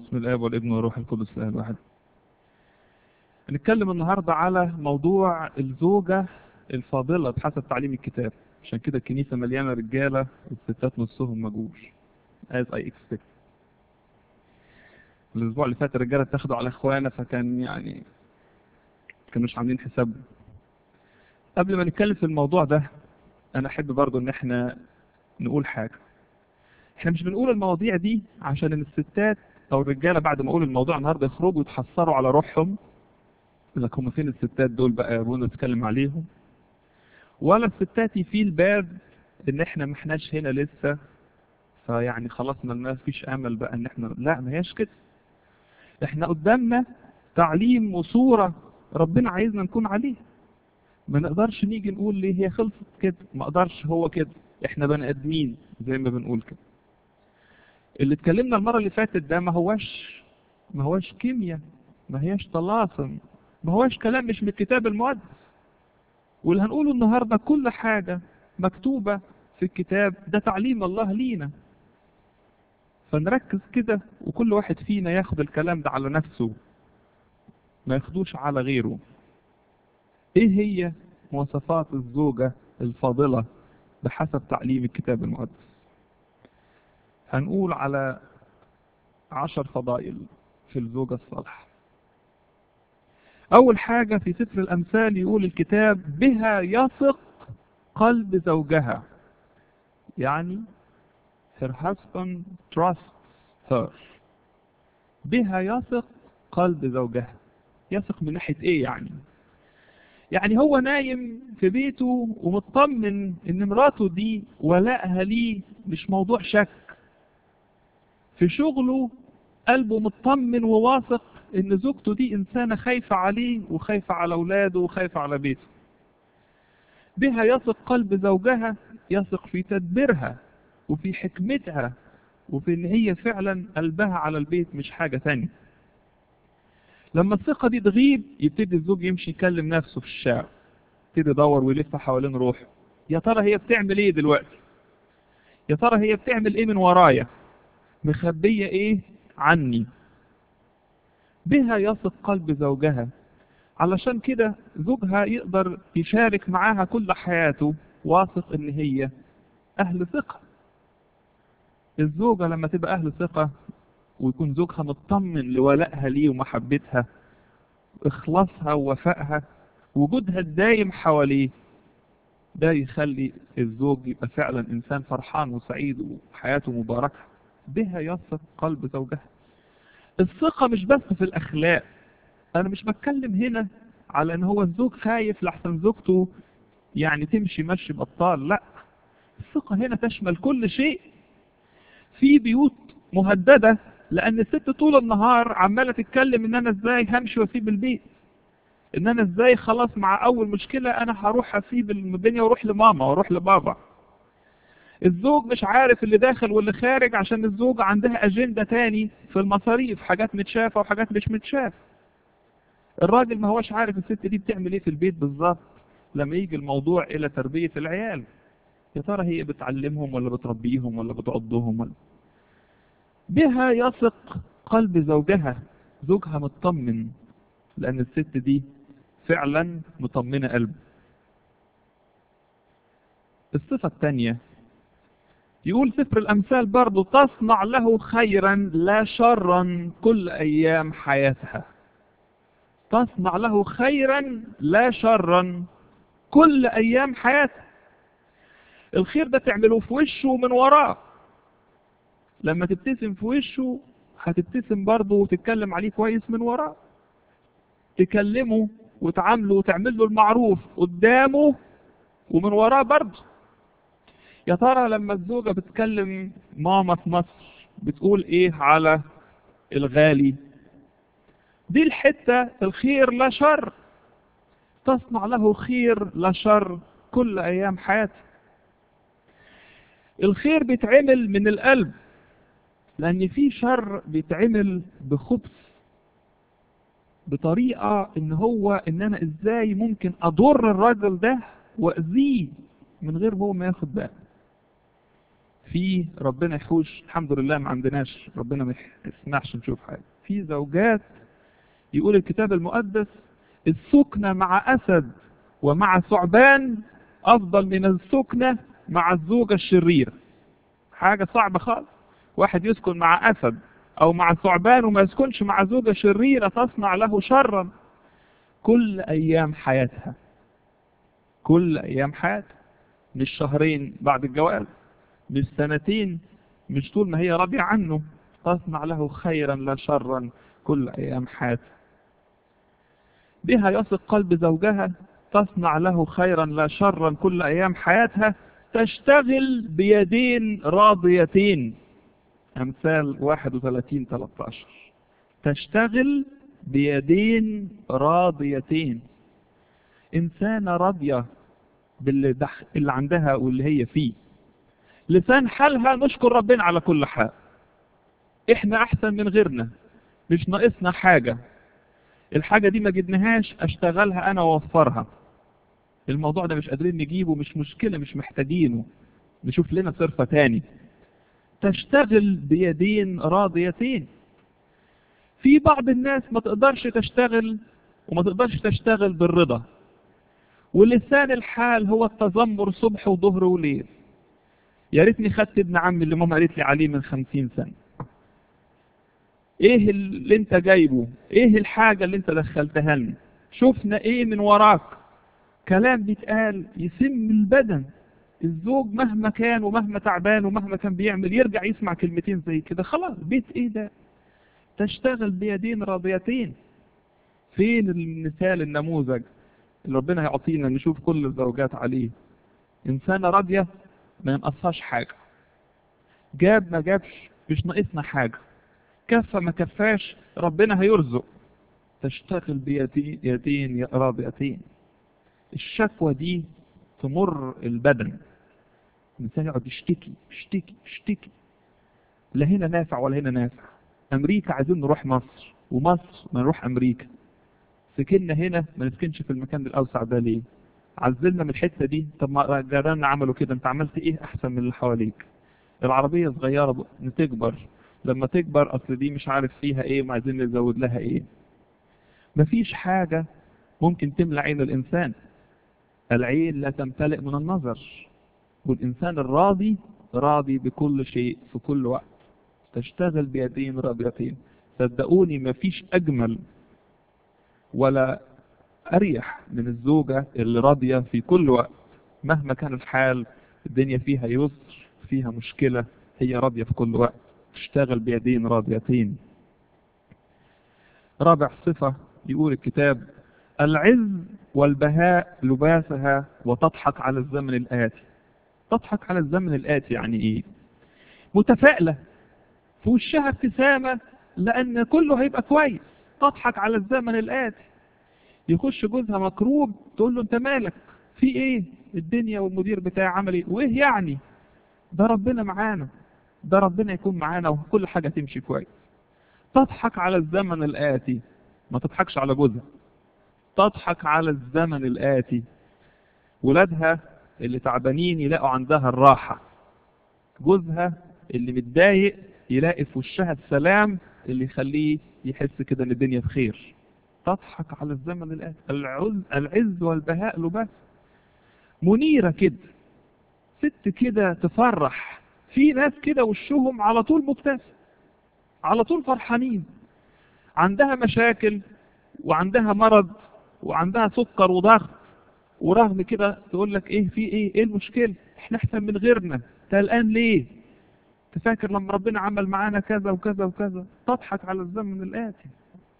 بسم الاب والابن والروح القدس الاله الواحد هنتكلم النهارده على موضوع الزوجه الفاضله بحسب تعليم الكتاب عشان كده الكنيسه مليانه رجاله والستات نصهم مجوش as I expect الاسبوع اللي فات الرجاله اتاخدوا على اخوانا فكان يعني كانوش عاملين حسابهم قبل ما نتكلم في الموضوع ده انا احب برضو ان احنا نقول حاجه احنا مش بنقول المواضيع دي عشان ان الستات او الرجاله بعد ما اقول الموضوع النهارده يخرجوا يتحسروا على روحهم اذا هم فين الستات دول بقى يا ابونا نتكلم عليهم ولا الستات يفيل باد ان احنا ما احناش هنا لسه فيعني خلاص ما فيش امل بقى ان احنا لا ما هياش كده احنا قدامنا تعليم وصوره ربنا عايزنا نكون عليه ما نقدرش نيجي نقول ليه هي خلصت كده ما اقدرش هو كده احنا بني ادمين زي ما بنقول كده اللي اتكلمنا المره اللي فاتت ده ما هواش ما هواش كيمياء ما هياش طلاسم ما هواش كلام مش من الكتاب المقدس واللي هنقوله النهارده كل حاجه مكتوبه في الكتاب ده تعليم الله لينا فنركز كده وكل واحد فينا ياخد الكلام ده على نفسه ما ياخدوش على غيره ايه هي مواصفات الزوجة الفاضلة بحسب تعليم الكتاب المقدس هنقول على عشر فضائل في الزوجة الصالحة أول حاجة في سفر الأمثال يقول الكتاب بها يثق قلب زوجها يعني her husband trusts her بها يثق قلب زوجها يثق من ناحية ايه يعني يعني هو نايم في بيته ومطمن ان مراته دي ولائها ليه مش موضوع شك في شغله قلبه مطمن وواثق ان زوجته دي انسانة خايفة عليه وخايفة على اولاده وخايفة على بيته بها يثق قلب زوجها يثق في تدبيرها وفي حكمتها وفي ان هي فعلا قلبها على البيت مش حاجة تانية لما الثقة دي تغيب يبتدي الزوج يمشي يكلم نفسه في الشارع يبتدي يدور ويلف حوالين روحه يا ترى هي بتعمل ايه دلوقتي يا ترى هي بتعمل ايه من ورايا مخبية ايه عني بها يثق قلب زوجها علشان كده زوجها يقدر يشارك معاها كل حياته واثق ان هي اهل ثقة الزوجة لما تبقى اهل ثقة ويكون زوجها مطمن لولائها ليه ومحبتها اخلاصها ووفائها وجودها الدايم حواليه ده يخلي الزوج يبقى فعلا انسان فرحان وسعيد وحياته مباركه بها يثق قلب زوجها الثقه مش بس في الاخلاق انا مش بتكلم هنا على ان هو الزوج خايف لحسن زوجته يعني تمشي مشي بطال لا الثقه هنا تشمل كل شيء في بيوت مهدده لان الست طول النهار عماله تتكلم ان انا ازاي همشي واسيب البيت ان انا ازاي خلاص مع اول مشكله انا هروح اسيب الدنيا واروح لماما واروح لبابا الزوج مش عارف اللي داخل واللي خارج عشان الزوج عندها اجنده تاني في المصاريف حاجات متشافه وحاجات مش متشافه الراجل ما هوش عارف الست دي بتعمل ايه في البيت بالظبط لما يجي الموضوع الى تربيه العيال يا ترى هي بتعلمهم ولا بتربيهم ولا بتعضهم ولا بها يثق قلب زوجها زوجها مطمن لأن الست دي فعلا مطمنة قلب الصفة الثانية يقول سفر الأمثال برضو تصنع له خيرا لا شرا كل أيام حياتها تصنع له خيرا لا شرا كل أيام حياتها الخير ده تعمله في وشه ومن وراه لما تبتسم في وشه هتبتسم برضه وتتكلم عليه كويس من وراه تكلمه وتعامله وتعمل له المعروف قدامه ومن وراه برضه يا ترى لما الزوجة بتكلم ماما في مصر بتقول ايه على الغالي دي الحتة الخير لا شر تصنع له خير لا شر كل ايام حياته الخير بيتعمل من القلب لان في شر بيتعمل بخبث بطريقة ان هو ان انا ازاي ممكن اضر الراجل ده واذيه من غير هو ما ياخد باله في ربنا يحوش الحمد لله ما عندناش ربنا ما يسمحش نشوف حاجة في زوجات يقول الكتاب المقدس السكنة مع أسد ومع ثعبان أفضل من السكنة مع الزوجة الشريرة حاجة صعبة خالص واحد يسكن مع أسد أو مع ثعبان وما يسكنش مع زوجة شريرة تصنع له شرا كل أيام حياتها كل أيام حياتها مش شهرين بعد الجواز مش سنتين مش طول ما هي راضية عنه تصنع له خيرا لا شرا كل أيام حياتها بها يثق قلب زوجها تصنع له خيرا لا شرا كل أيام حياتها تشتغل بيدين راضيتين أمثال 31 13 تشتغل بيدين راضيتين إنسانة راضية باللي دخ... اللي عندها واللي هي فيه لسان حالها نشكر ربنا على كل حال احنا احسن من غيرنا مش ناقصنا حاجة الحاجة دي ما جبناهاش اشتغلها انا واوفرها الموضوع ده مش قادرين نجيبه مش مشكلة مش محتاجينه نشوف لنا صرفة تاني تشتغل بيدين راضيتين في بعض الناس ما تقدرش تشتغل وما تقدرش تشتغل بالرضا ولسان الحال هو التذمر صبح وظهر وليل يا ريتني خدت ابن عمي اللي ماما قالت لي عليه من خمسين سنة ايه اللي انت جايبه ايه الحاجة اللي انت دخلتها لنا شفنا ايه من وراك كلام بيتقال يسم البدن الزوج مهما كان ومهما تعبان ومهما كان بيعمل يرجع يسمع كلمتين زي كده خلاص بيت ايه ده تشتغل بيدين راضيتين فين المثال النموذج اللي ربنا هيعطينا نشوف كل الزوجات عليه إنسانة راضية ما ينقصهاش حاجة جاب ما جابش مش ناقصنا حاجة كفى ما كفاش ربنا هيرزق تشتغل بيدين يدين راضيتين الشكوى دي تمر البدن الإنسان يقعد يشتكي يشتكي يشتكي لا هنا نافع ولا هنا نافع أمريكا عايزين نروح مصر ومصر ما نروح أمريكا سكننا هنا ما نسكنش في المكان الأوسع ده ليه عزلنا من الحتة دي طب ما جيراننا عملوا كده انت عملت ايه احسن من اللي حواليك العربية صغيرة تكبر لما تكبر اصل دي مش عارف فيها ايه ما عايزين نزود لها ايه مفيش حاجة ممكن تملى عين الانسان العين لا تمتلئ من النظر والانسان الراضي راضي بكل شيء في كل وقت تشتغل بيدين راضيتين صدقوني مفيش اجمل ولا أريح من الزوجة اللي راضية في كل وقت مهما كان الحال الدنيا فيها يسر فيها مشكلة هي راضية في كل وقت تشتغل بيدين راضيتين رابع صفة يقول الكتاب العز والبهاء لباسها وتضحك على الزمن الآتي تضحك على الزمن الآتي يعني إيه متفائلة في وشها ابتسامة لأن كله هيبقى كويس تضحك على الزمن الآتي يخش جوزها مكروب تقول له انت مالك في ايه الدنيا والمدير بتاعي عمل ايه وايه يعني ده ربنا معانا ده ربنا يكون معانا وكل حاجة تمشي كويس تضحك على الزمن الآتي ما تضحكش على جوزها تضحك على الزمن الآتي ولادها اللي تعبانين يلاقوا عندها الراحة جوزها اللي متضايق يلاقي في وشها السلام اللي يخليه يحس كده ان الدنيا بخير تضحك على الزمن الآتي العز, العز والبهاء لباس منيرة كده ست كده تفرح في ناس كده وشهم على طول مبتسم على طول فرحانين عندها مشاكل وعندها مرض وعندها سكر وضغط ورغم كده تقول لك ايه في ايه ايه المشكلة احنا احسن من غيرنا تلقان ليه تفاكر لما ربنا عمل معانا كذا وكذا وكذا تضحك على الزمن الآتي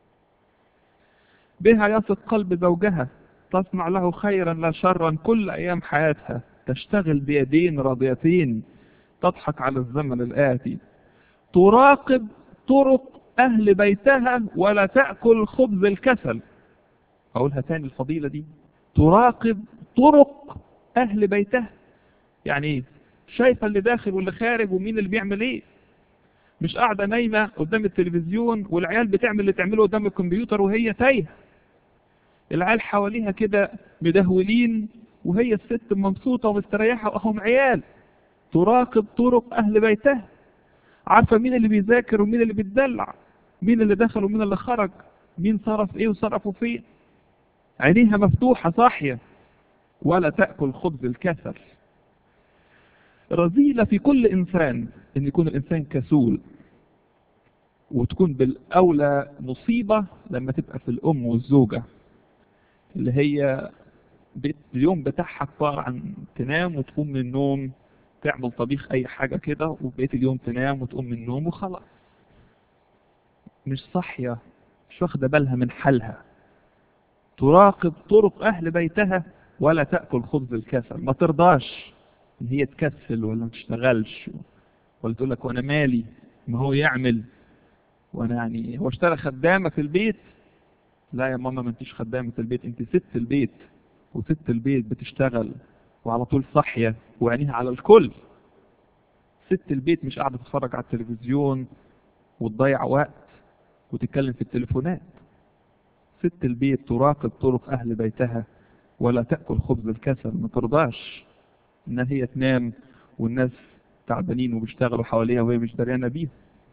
بها يثق قلب زوجها تصنع له خيرا لا شرا كل أيام حياتها تشتغل بيدين راضيتين تضحك على الزمن الآتي تراقب طرق أهل بيتها ولا تأكل خبز الكسل أقولها تاني الفضيلة دي تراقب طرق أهل بيتها يعني ايه شايفة اللي داخل واللي خارج ومين اللي بيعمل ايه مش قاعدة نايمة قدام التلفزيون والعيال بتعمل اللي تعمله قدام الكمبيوتر وهي تايهة العيال حواليها كده مدهولين وهي الست مبسوطة ومستريحة وهم عيال تراقب طرق أهل بيتها عارفة مين اللي بيذاكر ومين اللي بيتدلع مين اللي دخل ومين اللي خرج مين صرف ايه وصرفه فين عينيها مفتوحة صاحية ولا تأكل خبز الكسل رذيلة في كل إنسان إن يكون الإنسان كسول وتكون بالأولى مصيبة لما تبقى في الأم والزوجة اللي هي بت- اليوم بتاعها عبارة عن تنام وتقوم من النوم تعمل طبيخ أي حاجة كده وبقيت اليوم تنام وتقوم من النوم وخلاص مش صاحية مش واخدة بالها من حالها تراقب طرق أهل بيتها ولا تأكل خبز الكسل ما ترضاش إن هي تكسل ولا ما تشتغلش ولا تقول لك وأنا مالي ما هو يعمل وأنا يعني هو اشترى خدامة في البيت لا يا ماما ما انتش خدامة البيت انت ست البيت وست البيت بتشتغل وعلى طول صاحية وعينيها على الكل ست البيت مش قاعدة تتفرج على التلفزيون وتضيع وقت وتتكلم في التليفونات ست البيت تراقب طرق أهل بيتها ولا تأكل خبز الكسل ما ترضاش إن هي تنام والناس تعبانين وبيشتغلوا حواليها وهي مش دريانة بيهم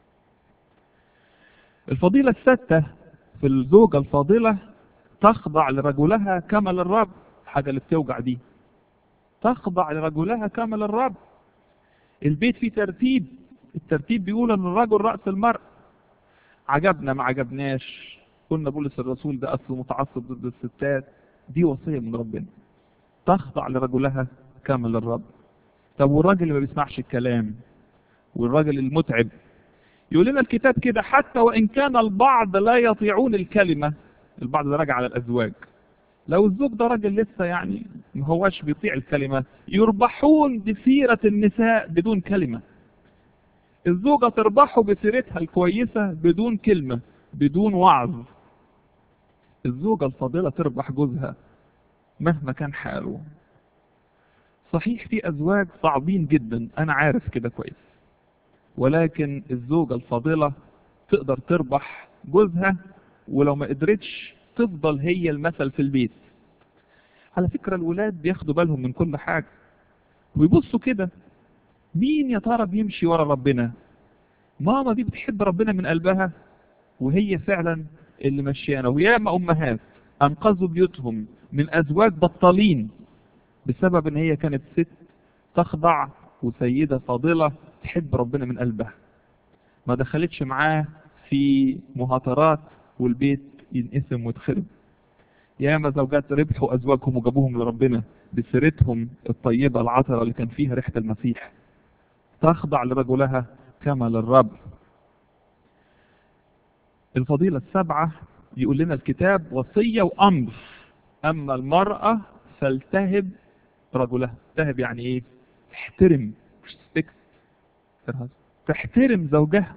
الفضيلة الستة في الزوجة الفاضلة تخضع لرجلها كما للرب حاجة اللي بتوجع دي تخضع لرجلها كما للرب البيت فيه ترتيب الترتيب بيقول ان الرجل رأس المرء عجبنا ما عجبناش قلنا بولس الرسول ده اصله متعصب ضد الستات دي وصية من ربنا تخضع لرجلها كما للرب طب والراجل اللي ما بيسمعش الكلام والراجل المتعب يقول لنا الكتاب كده حتى وإن كان البعض لا يطيعون الكلمة البعض ده راجع على الأزواج لو الزوج ده راجل لسه يعني ما هواش بيطيع الكلمة يربحون بسيرة النساء بدون كلمة الزوجة تربحه بسيرتها الكويسة بدون كلمة بدون وعظ الزوجة الفاضلة تربح جوزها مهما كان حاله صحيح في أزواج صعبين جدا أنا عارف كده كويس ولكن الزوجة الفاضلة تقدر تربح جوزها ولو ما قدرتش تفضل هي المثل في البيت على فكرة الولاد بياخدوا بالهم من كل حاجة ويبصوا كده مين يا ترى بيمشي ورا ربنا ماما دي بتحب ربنا من قلبها وهي فعلا اللي مشيانا وياما أمهات أنقذوا بيوتهم من أزواج بطالين بسبب ان هي كانت ست تخضع وسيدة فاضلة تحب ربنا من قلبها ما دخلتش معاه في مهاترات والبيت ينقسم ويتخرب ياما زوجات ربحوا أزواجهم وجابوهم لربنا بسيرتهم الطيبة العطرة اللي كان فيها ريحة المسيح تخضع لرجلها كما للرب الفضيلة السبعة يقول لنا الكتاب وصية وأمر أما المرأة فلتهب رجلها تهب يعني ايه تحترم respect تحترم زوجها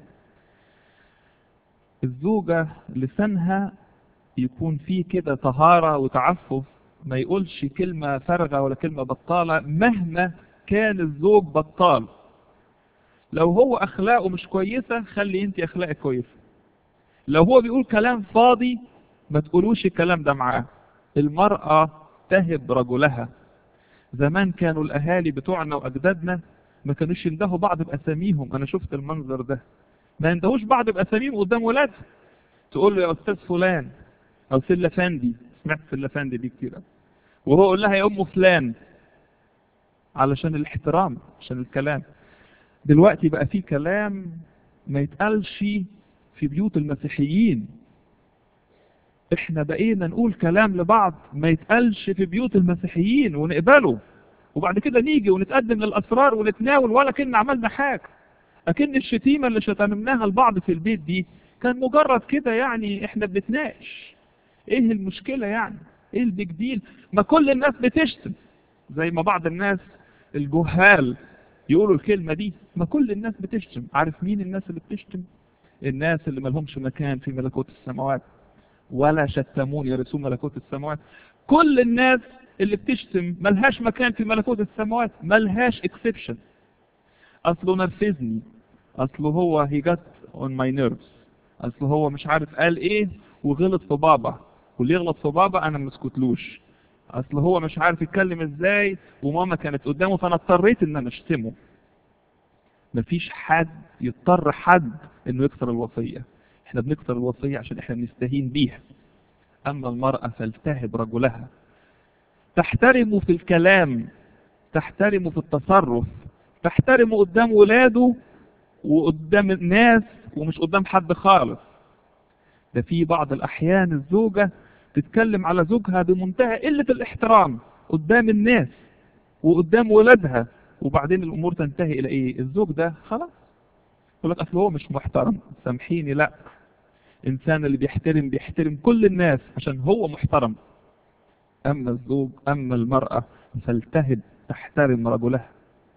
الزوجة لسانها يكون فيه كده طهارة وتعفف ما يقولش كلمة فارغة ولا كلمة بطالة مهما كان الزوج بطال لو هو أخلاقه مش كويسة خلي انت أخلاقك كويسة لو هو بيقول كلام فاضي ما تقولوش الكلام ده معاه المرأة تهب رجلها زمان كانوا الأهالي بتوعنا وأجدادنا ما كانوش يندهوا بعض بأساميهم أنا شفت المنظر ده ما يندهوش بعض بأساميهم قدام ولادهم تقول له يا أستاذ فلان أو سلة فندي سمعت سلة فندي دي كتير وهو يقول لها يا أم فلان علشان الاحترام عشان الكلام دلوقتي بقى في كلام ما يتقالش في بيوت المسيحيين احنا بقينا نقول كلام لبعض ما يتقالش في بيوت المسيحيين ونقبله وبعد كده نيجي ونتقدم للأسرار ونتناول ولا كنا عملنا حاجة أكن الشتيمة اللي شتمناها لبعض في البيت دي كان مجرد كده يعني احنا بنتناقش ايه المشكلة يعني ايه البيج ديل ما كل الناس بتشتم زي ما بعض الناس الجهال يقولوا الكلمة دي ما كل الناس بتشتم عارف مين الناس اللي بتشتم الناس اللي ملهمش مكان في ملكوت السماوات ولا شتمون يرثون ملكوت السماوات كل الناس اللي بتشتم ملهاش مكان في ملكوت السماوات ملهاش اكسبشن اصله نرفزني اصله هو he got on my nerves اصله هو مش عارف قال ايه وغلط في بابا واللي يغلط في بابا انا ما اسكتلوش اصل هو مش عارف يتكلم ازاي وماما كانت قدامه فانا اضطريت ان انا اشتمه مفيش حد يضطر حد انه يكسر الوصية احنا بنكسر الوصية عشان احنا بنستهين بيها اما المرأة فلتهب رجلها تحترمه في الكلام تحترمه في التصرف تحترمه قدام ولاده وقدام الناس ومش قدام حد خالص ده في بعض الأحيان الزوجة تتكلم على زوجها بمنتهى قلة الاحترام قدام الناس وقدام ولادها وبعدين الأمور تنتهي إلى إيه الزوج ده خلاص يقول لك أصل هو مش محترم سامحيني لا إنسان اللي بيحترم بيحترم كل الناس عشان هو محترم أما الزوج أما المرأة فلتهب تحترم رجلها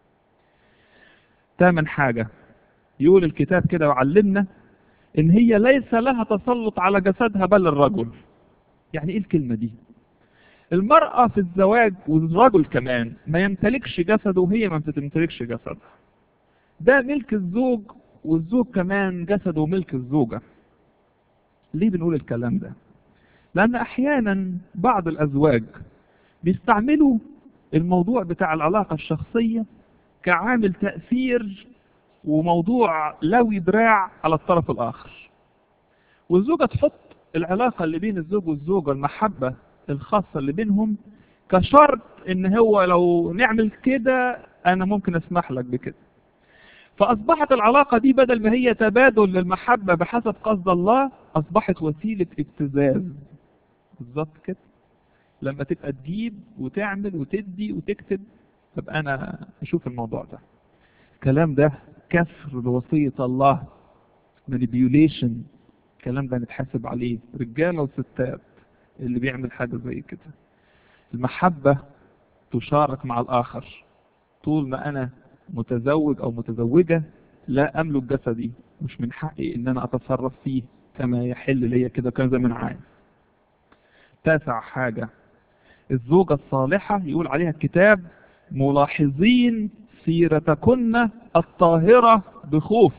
ثامن حاجة يقول الكتاب كده وعلمنا ان هي ليس لها تسلط على جسدها بل الرجل يعني ايه الكلمة دي المرأة في الزواج والرجل كمان ما يمتلكش جسده وهي ما بتمتلكش جسدها ده ملك الزوج والزوج كمان جسده ملك الزوجة ليه بنقول الكلام ده لان احيانا بعض الازواج بيستعملوا الموضوع بتاع العلاقة الشخصية كعامل تأثير وموضوع لوي دراع على الطرف الآخر والزوجة تحط العلاقة اللي بين الزوج والزوجة المحبة الخاصة اللي بينهم كشرط ان هو لو نعمل كده انا ممكن اسمح لك بكده فاصبحت العلاقة دي بدل ما هي تبادل للمحبة بحسب قصد الله اصبحت وسيلة ابتزاز بالظبط كده لما تبقى تجيب وتعمل وتدي وتكتب طب انا اشوف الموضوع ده الكلام ده كسر لوصية الله manipulation الكلام ده نتحاسب عليه رجالة وستات اللي بيعمل حاجة زي كده المحبة تشارك مع الآخر طول ما أنا متزوج أو متزوجة لا أملك جسدي مش من حقي إن أنا أتصرف فيه كما يحل ليا كده كان زي ما أنا عايز تاسع حاجة الزوجة الصالحة يقول عليها الكتاب ملاحظين سيرتكن الطاهرة بخوف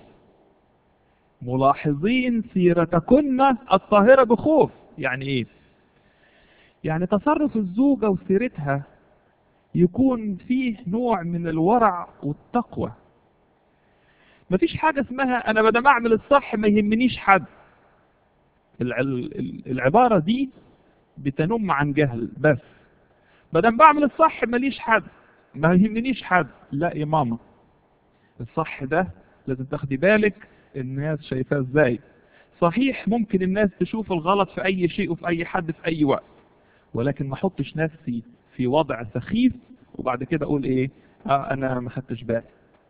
ملاحظين سيرتكن الطاهرة بخوف يعني ايه يعني تصرف الزوجة وسيرتها يكون فيه نوع من الورع والتقوى مفيش حاجة اسمها انا بدل اعمل الصح ما يهمنيش حد العبارة دي بتنم عن جهل بس بدل بعمل الصح ماليش حد ما يهمنيش حد لا يا ماما الصح ده لازم تاخدي بالك الناس شايفاه ازاي صحيح ممكن الناس تشوف الغلط في اي شيء وفي اي حد في اي وقت ولكن ما احطش نفسي في وضع سخيف وبعد كده اقول ايه آه انا ما خدتش بالي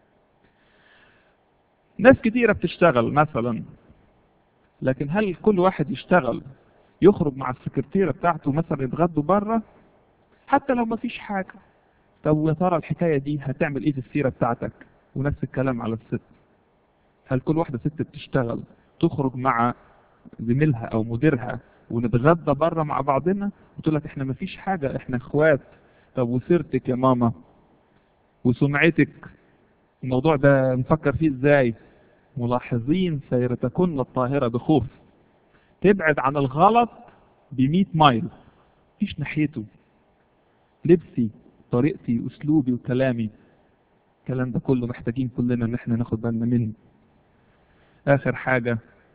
ناس كتيرة بتشتغل مثلا لكن هل كل واحد يشتغل يخرج مع السكرتيرة بتاعته مثلا يتغدوا بره حتى لو ما فيش حاجة طب يا ترى الحكاية دي هتعمل ايه في السيرة بتاعتك ونفس الكلام على الست هل كل واحدة ست بتشتغل تخرج مع زميلها او مديرها ونتغدى بره مع بعضنا وتقول لك احنا ما فيش حاجة احنا اخوات طب وسيرتك يا ماما وسمعتك الموضوع ده نفكر فيه ازاي ملاحظين سيرتكن الطاهرة بخوف تبعد عن الغلط بمئة مايل مفيش ناحيته لبسي طريقتي اسلوبي وكلامي الكلام ده كله محتاجين كلنا ان احنا ناخد بالنا منه اخر حاجة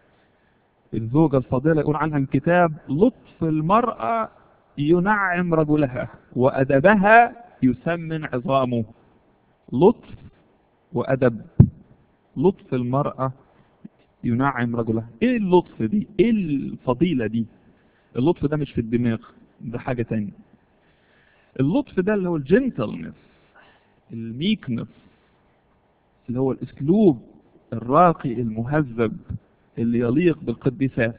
الزوجة الفاضلة يقول عنها الكتاب لطف المرأة ينعم رجلها وأدبها يسمن عظامه لطف وأدب لطف المرأة ينعم رجلها ايه اللطف دي ايه الفضيلة دي اللطف ده مش في الدماغ ده حاجة تانية اللطف ده اللي هو الجنتلنس الميكنس اللي هو الاسلوب الراقي المهذب اللي يليق بالقديسات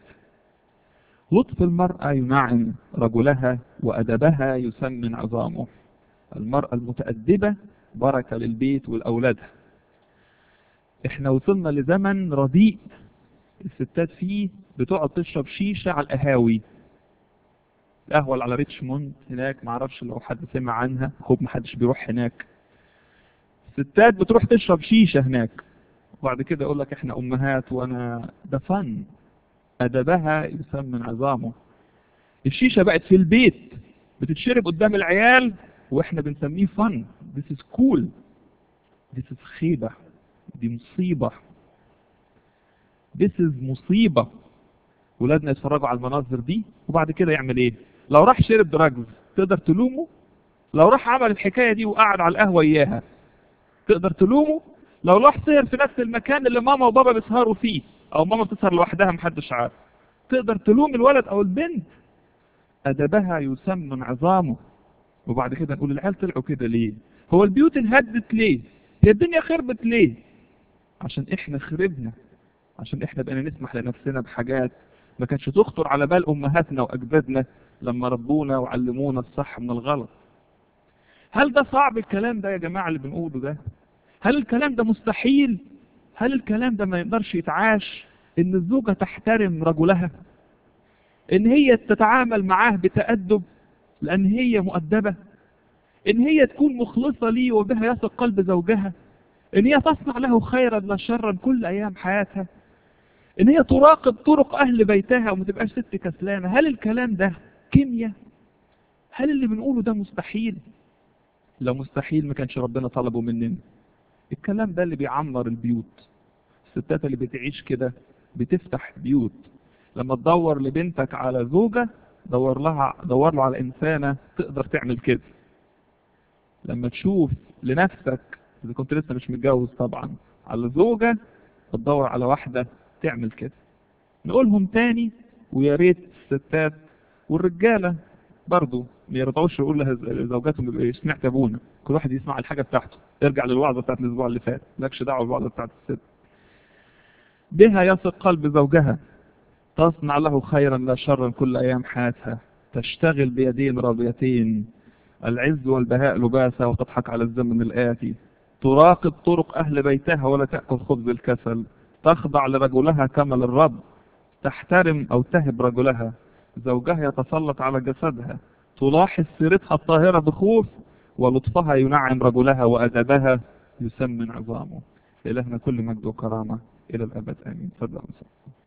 لطف المرأة ينعم رجلها وأدبها يسمن عظامه المرأة المتأدبة بركة للبيت والأولادها احنا وصلنا لزمن رديء الستات فيه بتقعد تشرب شيشة على القهاوي القهوة اللي على ريتشموند هناك معرفش لو حد سمع عنها خوب محدش بيروح هناك الستات بتروح تشرب شيشة هناك وبعد كده يقول لك احنا امهات وانا ده فن ادبها يسمن عظامه الشيشة بقت في البيت بتتشرب قدام العيال واحنا بنسميه فن this is cool this is خيبة دي مصيبة This is مصيبة ولادنا يتفرجوا على المناظر دي وبعد كده يعمل ايه لو راح شرب دراجز تقدر تلومه لو راح عمل الحكاية دي وقعد على القهوة اياها تقدر تلومه لو راح سهر في نفس المكان اللي ماما وبابا بيسهروا فيه او ماما بتسهر لوحدها محدش عارف تقدر تلوم الولد او البنت ادبها يسمن عظامه وبعد كده نقول العيال طلعوا كده ليه هو البيوت انهدت ليه هي الدنيا خربت ليه عشان احنا خربنا عشان احنا بقينا نسمح لنفسنا بحاجات ما كانتش تخطر على بال امهاتنا واجدادنا لما ربونا وعلمونا الصح من الغلط هل ده صعب الكلام ده يا جماعة اللي بنقوله ده هل الكلام ده مستحيل هل الكلام ده ما يقدرش يتعاش ان الزوجة تحترم رجلها ان هي تتعامل معاه بتأدب لان هي مؤدبة ان هي تكون مخلصة ليه وبها يثق قلب زوجها ان هي تصنع له خيرا لا شرا كل ايام حياتها ان هي تراقب طرق اهل بيتها وما تبقاش ست كسلانة هل الكلام ده كيمياء هل اللي بنقوله ده مستحيل لو مستحيل ما كانش ربنا طلبه مننا الكلام ده اللي بيعمر البيوت الستات اللي بتعيش كده بتفتح بيوت لما تدور لبنتك على زوجة دور لها دور له على إنسانة تقدر تعمل كده لما تشوف لنفسك إذا كنت لسه مش متجوز طبعا على زوجة تدور على واحدة تعمل كده نقولهم تاني ويا ريت الستات والرجالة برضو ما يرضعوش يقول لها لزوجاتهم إيه، سمعت يا ابونا كل واحد يسمع الحاجة بتاعته ارجع للوعظة بتاعت الأسبوع اللي فات مالكش دعوة بالوعظة بتاعت الست بها يثق قلب زوجها تصنع له خيرا لا شرا كل أيام حياتها تشتغل بيدين راضيتين العز والبهاء لباسها وتضحك على الزمن الآتي تراقب طرق أهل بيتها ولا تأكل خبز الكسل تخضع لرجلها كما للرب تحترم أو تهب رجلها زوجها يتسلط على جسدها تلاحظ سيرتها الطاهرة بخوف ولطفها ينعم رجلها وأدبها يسمن عظامه إلهنا كل مجد وكرامة إلى الأبد آمين صدق